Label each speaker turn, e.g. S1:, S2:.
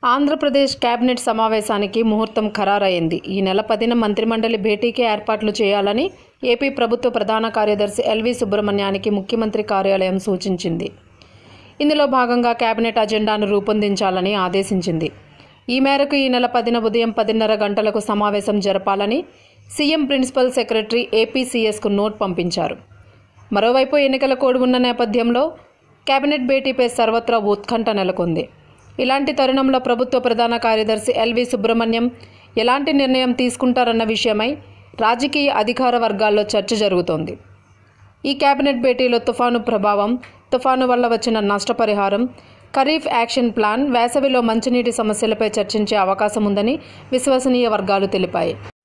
S1: Andhra Pradesh cabinet సమావేశానికి ముహూర్తం ఖరారైంది ఈ నెల పదిన మంత్రిమండలి భేటీకి ఏర్పాట్లు చేయాలని ఏపీ ప్రభుత్వ ప్రధాన కార్యదర్శి ఎల్వి సుబ్రహ్మణ్యానికి ముఖ్యమంత్రి కార్యాలయం సూచించింది ఇందులో భాగంగా కేబినెట్ అజెండాను రూపొందించాలని ఆదేశించింది ఈ మేరకు ఈ నెల పదిన ఉదయం పదిన్నర గంటలకు సమావేశం జరపాలని సీఎం ప్రిన్సిపల్ సెక్రటరీ ఏపీసీఎస్కు నోట్ పంపించారు మరోవైపు ఎన్నికల కోడ్ ఉన్న నేపథ్యంలో కేబినెట్ భేటీపై సర్వత్రా ఉత్కంఠ నెలకొంది ఇలాంటి తరుణంలో ప్రభుత్వ ప్రధాన కార్యదర్శి ఎల్వి సుబ్రహ్మణ్యం ఎలాంటి నిర్ణయం తీసుకుంటారన్న విషయమై రాజకీయ అధికార వర్గాల్లో చర్చ జరుగుతోంది ఈ కేబినెట్ భేటీలో తుఫాను ప్రభావం తుఫాను వల్ల వచ్చిన నష్టపరిహారం ఖరీఫ్ యాక్షన్ ప్లాన్ వేసవిలో మంచినీటి సమస్యలపై చర్చించే అవకాశం ఉందని విశ్వసనీయ వర్గాలు తెలిపాయి